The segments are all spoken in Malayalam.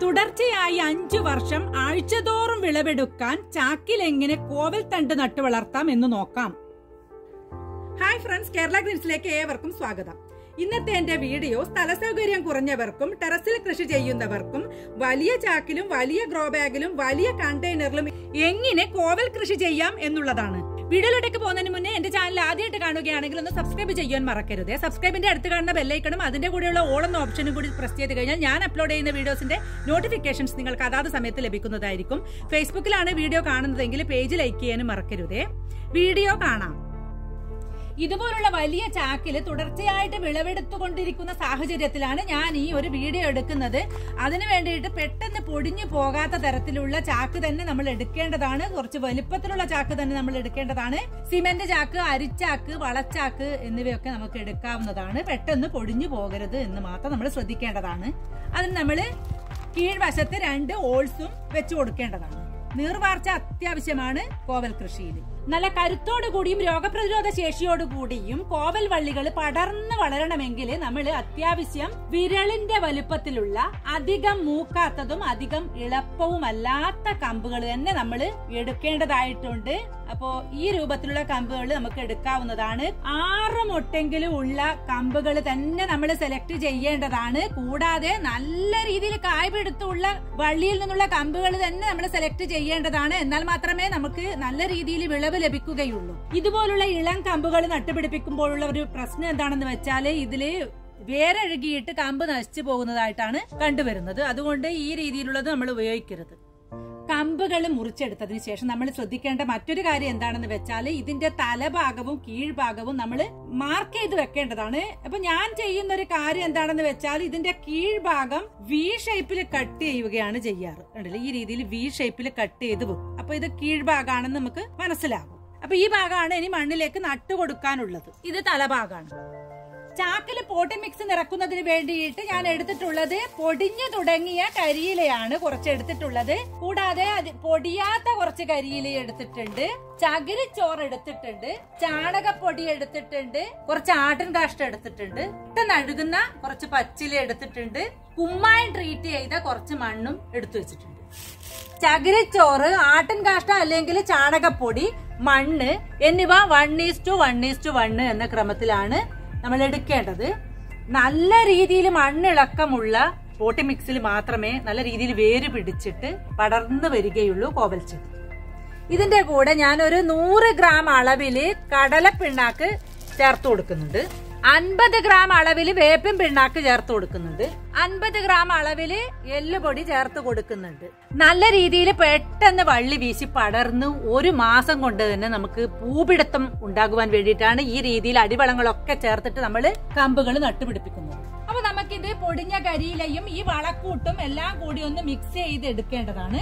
തുടർച്ചയായി അഞ്ചു വർഷം ആഴ്ചതോറും വിളവെടുക്കാൻ ചാക്കിൽ എങ്ങനെ കോവൽ തണ്ട് നട്ടു വളർത്താം എന്ന് നോക്കാം ഹായ് ഫ്രണ്ട്സ് കേരള ഗ്രീൻസിലേക്ക് ഏവർക്കും സ്വാഗതം ഇന്നത്തെ എന്റെ വീഡിയോ സ്ഥല സൗകര്യം കുറഞ്ഞവർക്കും ടെറസിൽ കൃഷി ചെയ്യുന്നവർക്കും വലിയ ചാക്കിലും വലിയ ഗ്രോ ബാഗിലും വലിയ കണ്ടെയ്നറിലും എങ്ങനെ കോവൽ കൃഷി ചെയ്യാം എന്നുള്ളതാണ് വീഡിയോയിലേക്ക് പോകുന്നതിന് മുന്നേ എന്റെ ചാനൽ ആദ്യമായിട്ട് കാണുകയാണെങ്കിൽ ഒന്ന് സബ്സ്ക്രൈബ് ചെയ്യാൻ മറക്കരുത് സബ്സ്ക്രൈബിന്റെ അടുത്ത് കാണുന്ന ബെല്ലൈക്കണും അതിന്റെ കൂടെയുള്ള ഓൾ എന്ന ഓപ്ഷനും കൂടി പ്രസ് ചെയ്ത് കഴിഞ്ഞാൽ ഞാൻ അപ്ലോഡ് ചെയ്യുന്ന വീഡിയോസിന്റെ നോട്ടിഫിക്കേഷൻസ് നിങ്ങൾക്ക് അതാത് സമയത്ത് ലഭിക്കുന്നതായിരിക്കും ഫേസ്ബുക്കിലാണ് വീഡിയോ കാണുന്നതെങ്കിൽ പേജ് ലൈക്ക് ചെയ്യാനും മറക്കരുതേ വീഡിയോ കാണാം ഇതുപോലുള്ള വലിയ ചാക്കില് തുടർച്ചയായിട്ട് വിളവെടുത്തുകൊണ്ടിരിക്കുന്ന സാഹചര്യത്തിലാണ് ഞാൻ ഈ ഒരു വീഡിയോ എടുക്കുന്നത് അതിനു വേണ്ടിയിട്ട് പെട്ടെന്ന് പൊടിഞ്ഞു പോകാത്ത തരത്തിലുള്ള ചാക്ക് തന്നെ നമ്മൾ എടുക്കേണ്ടതാണ് കുറച്ച് വലുപ്പത്തിലുള്ള ചാക്ക് തന്നെ നമ്മൾ എടുക്കേണ്ടതാണ് സിമെന്റ് ചാക്ക് അരിച്ചാക്ക് വളച്ചാക്ക് എന്നിവയൊക്കെ നമുക്ക് എടുക്കാവുന്നതാണ് പെട്ടെന്ന് പൊടിഞ്ഞു പോകരുത് എന്ന് മാത്രം നമ്മൾ ശ്രദ്ധിക്കേണ്ടതാണ് അതിന് നമ്മൾ കീഴ്വശത്ത് രണ്ട് ഓൾസും വെച്ചു കൊടുക്കേണ്ടതാണ് നീർവാർച്ച അത്യാവശ്യമാണ് കോവൽ കൃഷിയിൽ നല്ല കരുത്തോടു കൂടിയും രോഗപ്രതിരോധ ശേഷിയോടു കൂടിയും കോവൽ വള്ളികൾ പടർന്ന് വളരണമെങ്കിൽ നമ്മൾ അത്യാവശ്യം വിരളിന്റെ വലുപ്പത്തിലുള്ള അധികം മൂക്കാത്തതും അധികം എളുപ്പവുമല്ലാത്ത കമ്പുകൾ തന്നെ നമ്മൾ എടുക്കേണ്ടതായിട്ടുണ്ട് അപ്പോ ഈ രൂപത്തിലുള്ള കമ്പുകൾ നമുക്ക് എടുക്കാവുന്നതാണ് ആറ് മുട്ടെങ്കിലും ഉള്ള കമ്പുകൾ തന്നെ നമ്മൾ സെലക്ട് ചെയ്യേണ്ടതാണ് കൂടാതെ നല്ല രീതിയിൽ കായ്പിടുത്തുള്ള വള്ളിയിൽ നിന്നുള്ള കമ്പുകൾ തന്നെ നമ്മൾ സെലക്ട് ചെയ്യേണ്ടതാണ് എന്നാൽ മാത്രമേ നമുക്ക് നല്ല രീതിയിൽ വിളവ് ലഭിക്കുകയുള്ളൂ ഇതുപോലുള്ള ഇളം കമ്പുകൾ നട്ടുപിടിപ്പിക്കുമ്പോഴുള്ള ഒരു പ്രശ്നം എന്താണെന്ന് വെച്ചാല് ഇതില് വേരഴുകിയിട്ട് കമ്പ് നശിച്ചു പോകുന്നതായിട്ടാണ് കണ്ടുവരുന്നത് അതുകൊണ്ട് ഈ രീതിയിലുള്ളത് നമ്മൾ ഉപയോഗിക്കരുത് കമ്പുകൾ മുറിച്ചെടുത്തതിന് ശേഷം നമ്മൾ ശ്രദ്ധിക്കേണ്ട മറ്റൊരു കാര്യം എന്താണെന്ന് വെച്ചാൽ ഇതിന്റെ തലഭാഗവും കീഴ്ഭാഗവും നമ്മൾ മാർക്ക് ചെയ്ത് വെക്കേണ്ടതാണ് അപ്പൊ ഞാൻ ചെയ്യുന്ന ഒരു കാര്യം എന്താണെന്ന് വെച്ചാൽ ഇതിന്റെ കീഴ്ഭാഗം വി ഷേപ്പിൽ കട്ട് ചെയ്യുകയാണ് ചെയ്യാറ് കണ്ടില്ലേ ഈ രീതിയിൽ വി ഷേപ്പിൽ കട്ട് ചെയ്ത് വെക്കും അപ്പൊ ഇത് കീഴ്ഭാഗമാണെന്ന് നമുക്ക് മനസ്സിലാകും അപ്പൊ ഈ ഭാഗമാണ് ഇനി മണ്ണിലേക്ക് നട്ടുകൊടുക്കാനുള്ളത് ഇത് തലഭാഗമാണ് ചാക്കിൽ പോട്ടി മിക്സ് നിറക്കുന്നതിന് വേണ്ടിയിട്ട് ഞാൻ എടുത്തിട്ടുള്ളത് പൊടിഞ്ഞു തുടങ്ങിയ കരിയിലയാണ് കുറച്ച് എടുത്തിട്ടുള്ളത് കൂടാതെ അത് പൊടിയാത്ത കുറച്ച് കരിയില എടുത്തിട്ടുണ്ട് ചകിരിച്ചോറ് എടുത്തിട്ടുണ്ട് ചാണകപ്പൊടി എടുത്തിട്ടുണ്ട് കുറച്ച് ആട്ടിൻ കാഷ്ടം എടുത്തിട്ടുണ്ട് പെട്ടെന്ന് അഴുകുന്ന കുറച്ച് പച്ചില എടുത്തിട്ടുണ്ട് കുമ്മായം ട്രീറ്റ് ചെയ്ത കുറച്ച് മണ്ണും എടുത്തു വെച്ചിട്ടുണ്ട് ചകിരിച്ചോറ് ആട്ടിൻ കാഷ്ട അല്ലെങ്കിൽ ചാണകപ്പൊടി മണ്ണ് എന്നിവ one is to one is to one എന്ന ക്രമത്തിലാണ് നമ്മൾ എടുക്കേണ്ടത് നല്ല രീതിയിൽ മണ്ണിളക്കമുള്ള പോട്ടി മിക്സിൽ മാത്രമേ നല്ല രീതിയിൽ വേര് പിടിച്ചിട്ട് പടർന്നു വരികയുള്ളൂ കോവൽ ചെടി ഇതിന്റെ കൂടെ ഞാൻ ഒരു നൂറ് ഗ്രാം അളവില് കടലപ്പിണ്ണാക്ക് ചേർത്ത് കൊടുക്കുന്നുണ്ട് അൻപത് ഗ്രാം അളവിൽ വേപ്പിൻ പിണ്ണാക്ക് ചേർത്ത് കൊടുക്കുന്നുണ്ട് അൻപത് ഗ്രാം അളവിൽ എല്ലുപൊടി ചേർത്ത് കൊടുക്കുന്നുണ്ട് നല്ല രീതിയിൽ പെട്ടെന്ന് വള്ളി വീശി പടർന്ന് ഒരു മാസം കൊണ്ട് തന്നെ നമുക്ക് പൂപിടുത്തം ഉണ്ടാകുവാൻ വേണ്ടിയിട്ടാണ് ഈ രീതിയിൽ അടിവളങ്ങളൊക്കെ ചേർത്തിട്ട് നമ്മൾ കമ്പുകൾ നട്ടുപിടിപ്പിക്കുന്നത് അപ്പൊ നമുക്കിത് പൊടിഞ്ഞ കരിയിലയും ഈ വളക്കൂട്ടും എല്ലാം കൂടി ഒന്ന് മിക്സ് ചെയ്ത് എടുക്കേണ്ടതാണ്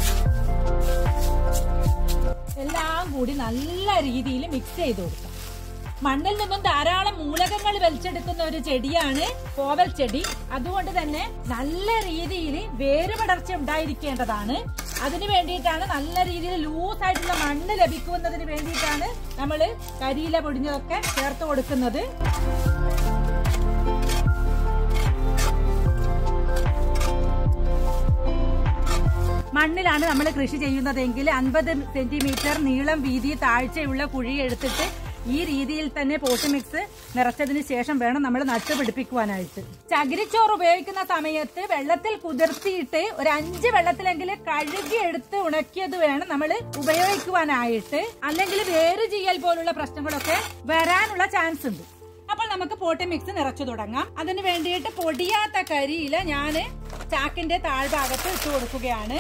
എല്ലാം കൂടി നല്ല രീതിയിൽ മിക്സ് ചെയ്ത് കൊടുക്കാം മണ്ണിൽ നിന്നും ധാരാളം മൂലകങ്ങൾ വലിച്ചെടുക്കുന്ന ഒരു ചെടിയാണ് കോവൽ ചെടി അതുകൊണ്ട് തന്നെ നല്ല രീതിയിൽ വേരുപടർച്ച ഉണ്ടായിരിക്കേണ്ടതാണ് അതിനു വേണ്ടിയിട്ടാണ് നല്ല രീതിയിൽ ലൂസ് ആയിട്ടുള്ള മണ്ണ് ലഭിക്കുന്നതിന് വേണ്ടിയിട്ടാണ് നമ്മൾ കരിയില പൊടിഞ്ഞതൊക്കെ ചേർത്ത് കൊടുക്കുന്നത് മണ്ണിലാണ് നമ്മൾ കൃഷി ചെയ്യുന്നതെങ്കിൽ അൻപത് സെന്റിമീറ്റർ നീളം വീതി താഴ്ചയുള്ള കുഴി എടുത്തിട്ട് ഈ രീതിയിൽ തന്നെ പോട്ട് മിക്സ് നിറച്ചതിന് ശേഷം വേണം നമ്മൾ നട്ടുപിടിപ്പിക്കുവാനായിട്ട് ചകിരിച്ചോറ് ഉപയോഗിക്കുന്ന സമയത്ത് വെള്ളത്തിൽ കുതിർത്തിയിട്ട് ഒരു അഞ്ച് വെള്ളത്തിലെങ്കിലും കഴുകി എടുത്ത് ഉണക്കിയത് വേണം നമ്മൾ ഉപയോഗിക്കുവാനായിട്ട് അല്ലെങ്കിൽ വേര് ചെയ്യൽ പോലുള്ള പ്രശ്നങ്ങളൊക്കെ വരാനുള്ള ചാൻസ് ഉണ്ട് അപ്പോൾ നമുക്ക് പോട്ടി മിക്സ് നിറച്ചു തുടങ്ങാം അതിന് വേണ്ടിയിട്ട് പൊടിയാത്ത കരിയില ഞാൻ ചാക്കിന്റെ താഴ്ഭാഗത്ത് ഇട്ട് കൊടുക്കുകയാണ്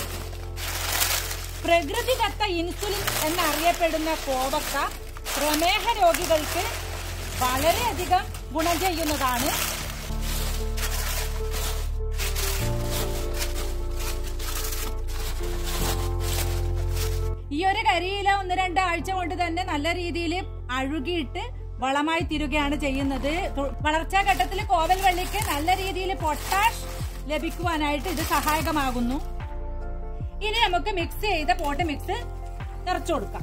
പ്രകൃതിദത്ത ഇൻസുലിൻ എന്നറിയപ്പെടുന്ന കോവക്ക പ്രമേഹ രോഗികൾക്ക് വളരെയധികം ഗുണം ചെയ്യുന്നതാണ് ഈ ഒരു കരിയില ഒന്ന് രണ്ട് ആഴ്ച കൊണ്ട് തന്നെ നല്ല രീതിയിൽ അഴുകിയിട്ട് വളമായി തീരുകയാണ് ചെയ്യുന്നത് തു- വളർച്ചാ ഘട്ടത്തിൽ കോവൽ വള്ളിക്ക് നല്ല രീതിയിൽ പൊട്ടാഷ് ലഭിക്കുവാനായിട്ട് ഇത് സഹായകമാകുന്നു ഇനി നമുക്ക് മിക്സ് ചെയ്ത പോട്ട് മിക്സ് നിറച്ചു കൊടുക്കാം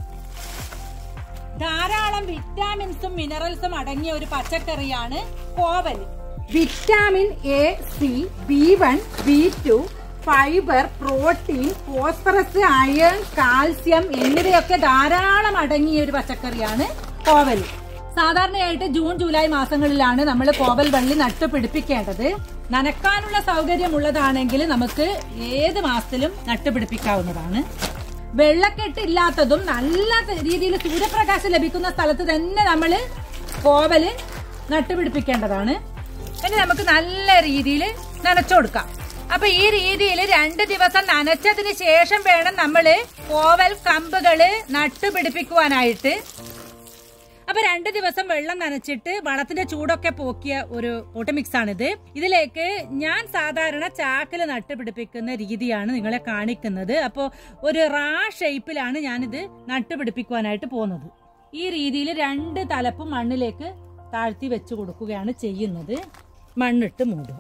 ധാരാളം വിറ്റാമിൻസും മിനറൽസും അടങ്ങിയ ഒരു പച്ചക്കറിയാണ് കോവൽ vitamin A C B one B two fibre protein phosphorus iron calcium എന്നിവയൊക്കെ ധാരാളം അടങ്ങിയ ഒരു പച്ചക്കറിയാണ് കോവൽ സാധാരണയായിട്ട് ജൂൺ ജൂലൈ മാസങ്ങളിലാണ് നമ്മൾ കോവൽ വള്ളി നട്ടുപിടിപ്പിക്കേണ്ടത് നനക്കാനുള്ള സൗകര്യമുള്ളതാണെങ്കിൽ നമുക്ക് ഏത് മാസത്തിലും നട്ടുപിടിപ്പിക്കാവുന്നതാണ് വെള്ളക്കെട്ട് ഇല്ലാത്തതും നല്ല രീതിയിൽ സൂര്യപ്രകാശം ലഭിക്കുന്ന സ്ഥലത്ത് തന്നെ നമ്മൾ കോവല് നട്ടുപിടിപ്പിക്കേണ്ടതാണ് ഇനി നമുക്ക് നല്ല രീതിയിൽ നനച്ചു കൊടുക്കാം അപ്പൊ ഈ രീതിയിൽ രണ്ട് ദിവസം നനച്ചതിന് ശേഷം വേണം നമ്മള് കോവൽ കമ്പുകള് നട്ടുപിടിപ്പിക്കുവാനായിട്ട് അപ്പൊ രണ്ട് ദിവസം വെള്ളം നനച്ചിട്ട് വളത്തിന്റെ ചൂടൊക്കെ പോക്കിയ ഒരു ഓട്ടമിക്സ് ആണിത് ഇതിലേക്ക് ഞാൻ സാധാരണ ചാക്കിൽ നട്ടുപിടിപ്പിക്കുന്ന രീതിയാണ് നിങ്ങളെ കാണിക്കുന്നത് അപ്പോൾ ഒരു റാ ഷേപ്പിലാണ് ഞാനിത് നട്ടുപിടിപ്പിക്കുവാനായിട്ട് പോകുന്നത് ഈ രീതിയിൽ രണ്ട് തലപ്പും മണ്ണിലേക്ക് താഴ്ത്തി വെച്ച് കൊടുക്കുകയാണ് ചെയ്യുന്നത് മണ്ണിട്ട് മൂടുക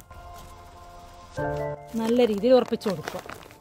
നല്ല രീതിയിൽ ഉറപ്പിച്ചു കൊടുക്കുക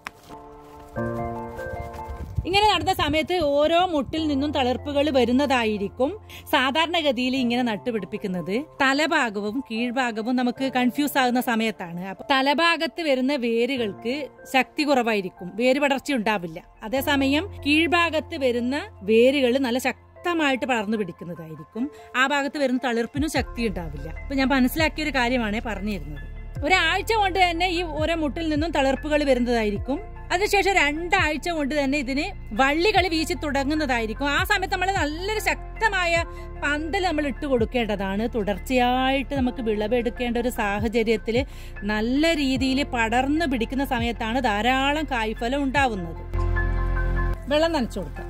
ഇങ്ങനെ നടന്ന സമയത്ത് ഓരോ മുട്ടിൽ നിന്നും തളിർപ്പുകൾ വരുന്നതായിരിക്കും സാധാരണഗതിയിൽ ഇങ്ങനെ നട്ടുപിടിപ്പിക്കുന്നത് തലഭാഗവും കീഴ്ഭാഗവും നമുക്ക് കൺഫ്യൂസ് ആകുന്ന സമയത്താണ് അപ്പൊ തലഭാഗത്ത് വരുന്ന വേരുകൾക്ക് ശക്തി കുറവായിരിക്കും വേര് പടർച്ച ഉണ്ടാവില്ല അതേസമയം കീഴ്ഭാഗത്ത് വരുന്ന വേരുകൾ നല്ല ശക്തമായിട്ട് പടർന്നു പിടിക്കുന്നതായിരിക്കും ആ ഭാഗത്ത് വരുന്ന തളിർപ്പിനും ശക്തി ഉണ്ടാവില്ല അപ്പൊ ഞാൻ മനസ്സിലാക്കിയ ഒരു കാര്യമാണ് പറഞ്ഞു തരുന്നത് ഒരാഴ്ച കൊണ്ട് തന്നെ ഈ ഓരോ മുട്ടിൽ നിന്നും തളിർപ്പുകൾ വരുന്നതായിരിക്കും അതിനുശേഷം രണ്ടാഴ്ച കൊണ്ട് തന്നെ ഇതിന് വള്ളികൾ വീശി തുടങ്ങുന്നതായിരിക്കും ആ സമയത്ത് നമ്മൾ നല്ലൊരു ശക്തമായ പന്തൽ നമ്മൾ ഇട്ട് കൊടുക്കേണ്ടതാണ് തുടർച്ചയായിട്ട് നമുക്ക് വിളവെടുക്കേണ്ട ഒരു സാഹചര്യത്തിൽ നല്ല രീതിയിൽ പടർന്നു പിടിക്കുന്ന സമയത്താണ് ധാരാളം കായ്ഫലം ഉണ്ടാവുന്നത് വെള്ളം നനച്ചു കൊടുക്കുക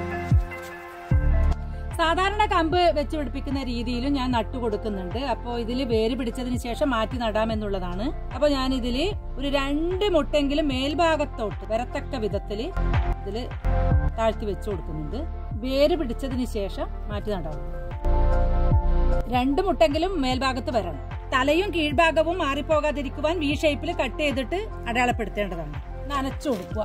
സാധാരണ കമ്പ് വെച്ച് പിടിപ്പിക്കുന്ന രീതിയിലും ഞാൻ നട്ടു കൊടുക്കുന്നുണ്ട് അപ്പോൾ ഇതിൽ വേര് പിടിച്ചതിന് ശേഷം മാറ്റി നടാമെന്നുള്ളതാണ് അപ്പോൾ ഞാൻ ഇതിൽ ഒരു രണ്ട് മുട്ടെങ്കിലും മേൽഭാഗത്തോട്ട് വരത്തക്ക വിധത്തിൽ ഇതിൽ താഴ്ത്തി വെച്ചു കൊടുക്കുന്നുണ്ട് വേര് പിടിച്ചതിന് ശേഷം മാറ്റി നടാവും രണ്ട് മുട്ടെങ്കിലും മേൽഭാഗത്ത് വരണം തലയും കീഴ്ഭാഗവും മാറിപ്പോകാതിരിക്കുവാൻ വി ഷേപ്പിൽ കട്ട് ചെയ്തിട്ട് അടയാളപ്പെടുത്തേണ്ടതാണ് നനച്ചു കൊടുക്കുക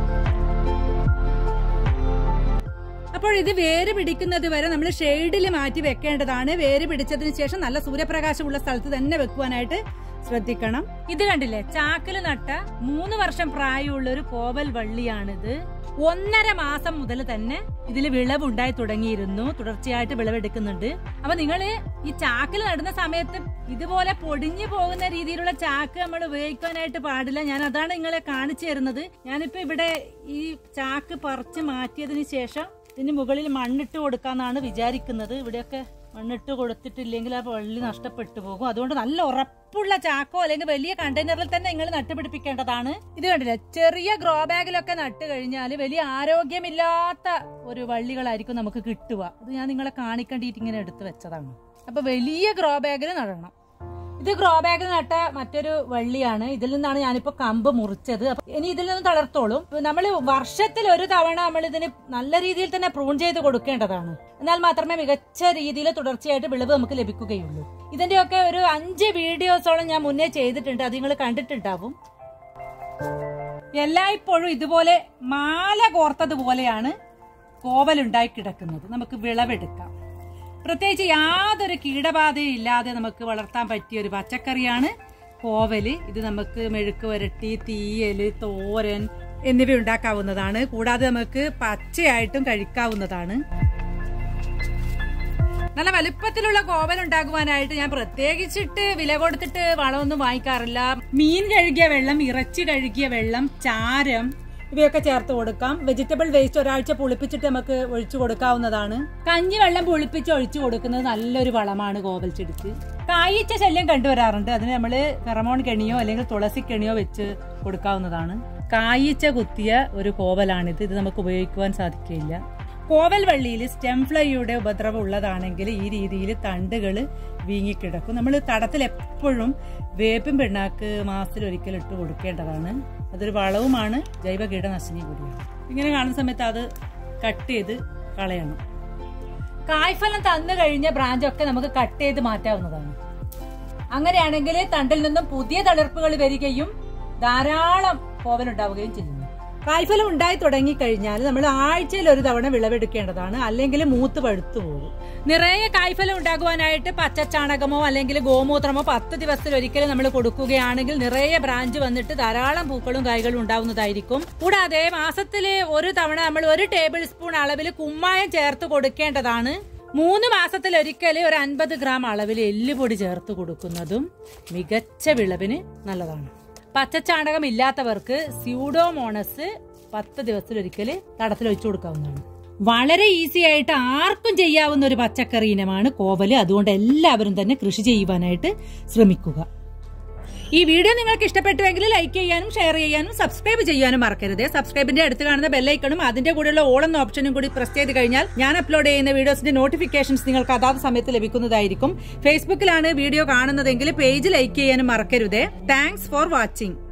അപ്പോൾ ഇത് വേര് പിടിക്കുന്നത് വരെ നമ്മൾ ഷെയ്ഡിൽ മാറ്റി വെക്കേണ്ടതാണ് വേര് പിടിച്ചതിന് ശേഷം നല്ല സൂര്യപ്രകാശമുള്ള സ്ഥലത്ത് തന്നെ വെക്കുവാനായിട്ട് ശ്രദ്ധിക്കണം ഇത് കണ്ടില്ലേ ചാക്കിൽ നട്ട മൂന്ന് വർഷം പ്രായമുള്ള ഒരു കോവൽ വള്ളിയാണിത് ഒന്നര മാസം മുതൽ തന്നെ ഇതിൽ വിളവുണ്ടായി തുടങ്ങിയിരുന്നു തുടർച്ചയായിട്ട് വിളവെടുക്കുന്നുണ്ട് അപ്പൊ നിങ്ങൾ ഈ ചാക്കിൽ നടുന്ന സമയത്ത് ഇതുപോലെ പൊടിഞ്ഞു പോകുന്ന രീതിയിലുള്ള ചാക്ക് നമ്മൾ ഉപയോഗിക്കാനായിട്ട് പാടില്ല ഞാൻ അതാണ് നിങ്ങളെ കാണിച്ചു തരുന്നത് ഞാനിപ്പോ ഇവിടെ ഈ ചാക്ക് പറിച്ച് മാറ്റിയതിന് ശേഷം ഇതിന് മുകളിൽ മണ്ണിട്ട് കൊടുക്കാന്നാണ് വിചാരിക്കുന്നത് ഇവിടെയൊക്കെ മണ്ണിട്ട് കൊടുത്തിട്ടില്ലെങ്കിൽ ആ വള്ളി നഷ്ടപ്പെട്ടു പോകും അതുകൊണ്ട് നല്ല ഉറപ്പുള്ള ചാക്കോ അല്ലെങ്കിൽ വലിയ കണ്ടെയ്നറിൽ തന്നെ നിങ്ങൾ നട്ടുപിടിപ്പിക്കേണ്ടതാണ് ഇത് കണ്ടില്ലേ ചെറിയ ഗ്രോ ബാഗിലൊക്കെ നട്ട് കഴിഞ്ഞാൽ വലിയ ആരോഗ്യമില്ലാത്ത ഒരു വള്ളികളായിരിക്കും നമുക്ക് കിട്ടുക അത് ഞാൻ നിങ്ങളെ കാണിക്കേണ്ടിയിട്ട് ഇങ്ങനെ എടുത്തു വെച്ചതാണ് അപ്പൊ വലിയ ഗ്രോ ബാഗിൽ നടണം ഇത് ഗ്രോ ബാഗിൽ നട്ട മറ്റൊരു വള്ളിയാണ് ഇതിൽ നിന്നാണ് ഞാനിപ്പോ കമ്പ് മുറിച്ചത് അപ്പൊ ഇനി ഇതിൽ നിന്ന് തളർത്തോളും നമ്മൾ വർഷത്തിൽ ഒരു തവണ നമ്മൾ ഇതിന് നല്ല രീതിയിൽ തന്നെ പ്രൂൺ ചെയ്ത് കൊടുക്കേണ്ടതാണ് എന്നാൽ മാത്രമേ മികച്ച രീതിയിൽ തുടർച്ചയായിട്ട് വിളവ് നമുക്ക് ലഭിക്കുകയുള്ളൂ ഇതിന്റെയൊക്കെ ഒരു അഞ്ച് വീഡിയോസോളം ഞാൻ മുന്നേ ചെയ്തിട്ടുണ്ട് അത് നിങ്ങൾ കണ്ടിട്ടുണ്ടാവും എല്ലായ്പ്പോഴും ഇതുപോലെ മാല കോർത്തതുപോലെയാണ് കോവലുണ്ടായി കിടക്കുന്നത് നമുക്ക് വിളവെടുക്കാം പ്രത്യേകിച്ച് യാതൊരു കീടബാധയും ഇല്ലാതെ നമുക്ക് വളർത്താൻ പറ്റിയ ഒരു പച്ചക്കറിയാണ് കോവല് ഇത് നമുക്ക് മെഴുക്ക് വരട്ടി തീയല് തോരൻ എന്നിവ ഉണ്ടാക്കാവുന്നതാണ് കൂടാതെ നമുക്ക് പച്ചയായിട്ടും കഴിക്കാവുന്നതാണ് നല്ല വലുപ്പത്തിലുള്ള കോവൽ ഉണ്ടാകുവാനായിട്ട് ഞാൻ പ്രത്യേകിച്ചിട്ട് വില കൊടുത്തിട്ട് വളമൊന്നും വാങ്ങിക്കാറില്ല മീൻ കഴുകിയ വെള്ളം ഇറച്ചി കഴുകിയ വെള്ളം ചാരം ഇവയൊക്കെ ചേർത്ത് കൊടുക്കാം വെജിറ്റബിൾ വേസ്റ്റ് ഒരാഴ്ച പുളിപ്പിച്ചിട്ട് നമുക്ക് ഒഴിച്ചു കൊടുക്കാവുന്നതാണ് കഞ്ഞി വെള്ളം പുളിപ്പിച്ച് ഒഴിച്ചു കൊടുക്കുന്നത് നല്ലൊരു വളമാണ് കോവൽ ചെടിക്ക് കായ്ച്ച ശല്യം കണ്ടുവരാറുണ്ട് അതിന് നമ്മൾ ഫെറമോൺ കെണിയോ അല്ലെങ്കിൽ തുളസി കെണിയോ വെച്ച് കൊടുക്കാവുന്നതാണ് കായ്ച്ച കുത്തിയ ഒരു കോവലാണിത് ഇത് നമുക്ക് ഉപയോഗിക്കുവാൻ സാധിക്കില്ല കോവൽ വള്ളിയിൽ സ്റ്റെം ഫ്ലൈയുടെ ഉപദ്രവം ഉള്ളതാണെങ്കിൽ ഈ രീതിയിൽ തണ്ടുകൾ വീങ്ങിക്കിടക്കും നമ്മൾ തടത്തിൽ എപ്പോഴും വേപ്പിൻ പിണ്ണാക്ക് മാസത്തിൽ ഒരിക്കൽ ഇട്ട് കൊടുക്കേണ്ടതാണ് അതൊരു വളവുമാണ് ജൈവ കീടനാശിനി കൂടിയാണ് ഇങ്ങനെ കാണുന്ന സമയത്ത് അത് കട്ട് ചെയ്ത് കളയണം കായ്ഫലം തന്നു കഴിഞ്ഞ ബ്രാഞ്ചൊക്കെ നമുക്ക് കട്ട് ചെയ്ത് മാറ്റാവുന്നതാണ് അങ്ങനെയാണെങ്കിൽ തണ്ടിൽ നിന്നും പുതിയ തളിർപ്പുകൾ വരികയും ധാരാളം കോവലുണ്ടാവുകയും ചെയ്യുന്നു കായ്ഫലം ഉണ്ടായി തുടങ്ങിക്കഴിഞ്ഞാൽ നമ്മൾ ആഴ്ചയിൽ ഒരു തവണ വിളവെടുക്കേണ്ടതാണ് അല്ലെങ്കിൽ മൂത്ത് പഴുത്തു പോകും നിറയെ കായ്ഫലം ഉണ്ടാകുവാനായിട്ട് പച്ചച്ചാണകമോ അല്ലെങ്കിൽ ഗോമൂത്രമോ പത്ത് ദിവസത്തിൽ ഒരിക്കലും നമ്മൾ കൊടുക്കുകയാണെങ്കിൽ നിറയെ ബ്രാഞ്ച് വന്നിട്ട് ധാരാളം പൂക്കളും കായ്കളും ഉണ്ടാവുന്നതായിരിക്കും കൂടാതെ മാസത്തില് ഒരു തവണ നമ്മൾ ഒരു ടേബിൾ സ്പൂൺ അളവിൽ കുമ്മായം ചേർത്ത് കൊടുക്കേണ്ടതാണ് മൂന്ന് മാസത്തിൽ ഒരിക്കൽ ഒരു അൻപത് ഗ്രാം അളവിൽ എല്ലുപൊടി ചേർത്ത് കൊടുക്കുന്നതും മികച്ച വിളവിന് നല്ലതാണ് പച്ചച്ചാണകം ഇല്ലാത്തവർക്ക് സ്യൂഡോമോണസ് പത്ത് ദിവസത്തിലൊരിക്കൽ തടത്തിൽ ഒഴിച്ചു കൊടുക്കാവുന്നതാണ് വളരെ ഈസി ആയിട്ട് ആർക്കും ചെയ്യാവുന്ന ഒരു പച്ചക്കറി ഇനമാണ് കോവല് അതുകൊണ്ട് എല്ലാവരും തന്നെ കൃഷി ചെയ്യുവാനായിട്ട് ശ്രമിക്കുക ഈ വീഡിയോ നിങ്ങൾക്ക് ഇഷ്ടപ്പെട്ടുവെങ്കിൽ ലൈക്ക് ചെയ്യാനും ഷെയർ ചെയ്യാനും സബ്സ്ക്രൈബ് ചെയ്യാനും മറക്കരുത് സബ്സ്ക്രൈബിന്റെ അടുത്ത് കാണുന്ന ബെല്ലൈക്കണും അതിന്റെ കൂടെയുള്ള ഓൾ എന്ന ഓപ്ഷനും കൂടി പ്രസ് ചെയ്ത് കഴിഞ്ഞാൽ ഞാൻ അപ്ലോഡ് ചെയ്യുന്ന വീഡിയോസിന്റെ നോട്ടിഫിക്കേഷൻസ് നിങ്ങൾക്ക് അതാത് സമയത്ത് ലഭിക്കുന്നതായിരിക്കും ഫേസ്ബുക്കിലാണ് വീഡിയോ കാണുന്നതെങ്കിൽ പേജ് ലൈക്ക് ചെയ്യാനും മറക്കരുത് താങ്ക്സ് ഫോർ വാച്ചിങ്